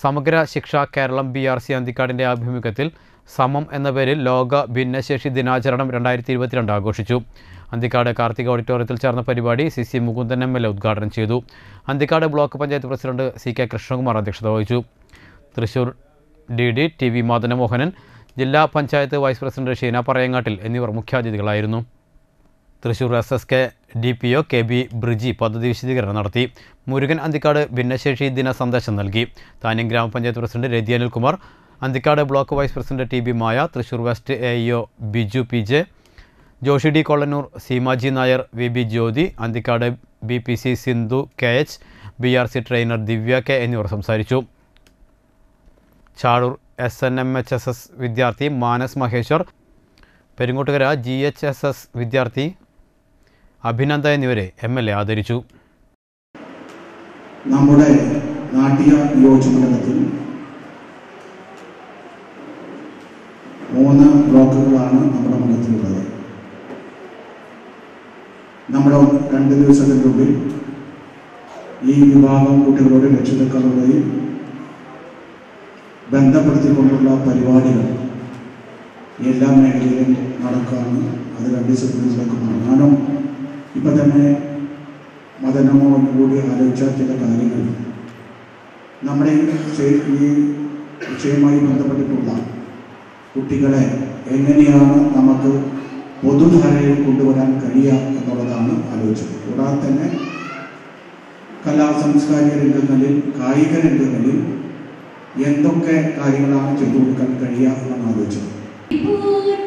സമഗ്ര Shiksha Keralam B R C അന്തിക്കാടിൻ്റെ ആഭിമുഖ്യത്തിൽ സമം എന്ന പേരിൽ ലോക ഭിന്നശേഷി ദിനാചരണം രണ്ടായിരത്തി ഇരുപത്തിരണ്ട് ആഘോഷിച്ചു അന്തിക്കാട് കാർത്തിക ഓഡിറ്റോറിയത്തിൽ ചേർന്ന പരിപാടി C C Mukundan M L A ഉദ്ഘാടനം ചെയ്തു Anthikad block panchayat president C K Krishnakumar അധ്യക്ഷത വഹിച്ചു Thrissur D D T V Madanamohanan ജില്ലാ പഞ്ചായത്ത് വൈസ് പ്രസിഡന്റ് ഷീന പറയങ്ങാട്ടിൽ എന്നിവർ മുഖ്യാതിഥികളായിരുന്നു Thrissur S S K D P O K B Briji പദ്ധതി വിശദീകരണം നടത്തി മുരുകൻ അന്തിക്കാട് ഭിന്നശേഷി ദിന സന്ദേശം നൽകി താന്യം ഗ്രാമപഞ്ചായത്ത് president Rathi Anilkumar Anthikad block vice president T B Maya Thrissur west A E O Biju P J Joshi D Kollannur Seemaji Nair V B Jyothi Anthikad B P C Sindhu K H B R C trainer Divya K എന്നിവർ സംസാരിച്ചു Chazhoor S N M H S S വിദ്യാർത്ഥി Manas Maheshwar Peringottukara G H S S വിദ്യാർത്ഥി അഭിനന്ദ എന്നിവരെ M L A ആദരിച്ചു നമ്മുടെ നാട്യ നിയോജകമണ്ഡലത്തിൽ മൂന്ന് ബ്ലോക്കുകളാണ് നമ്മുടെ മണ്ഡലത്തിലുള്ളത് നമ്മുടെ രണ്ട് ദിവസത്തിനുള്ളിൽ ഈ വിഭാഗം കുട്ടികളോട് രക്ഷിതാക്കളുടെയും ബന്ധപ്പെടുത്തിക്കൊണ്ടുള്ള പരിപാടികൾ എല്ലാ മേഖലയിലും നടക്കുകയാണ് അത് രണ്ട് ദിവസത്തിൽ നടക്കുന്നതാണ് ഞാനും ഇപ്പം തന്നെ മദനമോ കൂടി ആലോചിച്ച ചില കാര്യങ്ങൾ നമ്മുടെ ഈ വിഷയ- ഈ വിഷയവുമായി ബന്ധപ്പെട്ടിട്ടുള്ള കുട്ടികളെ എങ്ങനെയാണ് നമുക്ക് പൊതുധാരയിൽ കൊണ്ടുവരാൻ കഴിയുക എന്നുള്ളതാണ് ആലോചിച്ചത് കൂടാതെ തന്നെ കലാ സാംസ്കാരിക രംഗങ്ങളിൽ കായിക രംഗങ്ങളിൽ എന്തൊക്കെ കാര്യങ്ങളാണ് ചെയ്തു കൊടുക്കാൻ കഴിയുക എന്നാണ് ആലോചിച്ചത് പൂർണ്ണ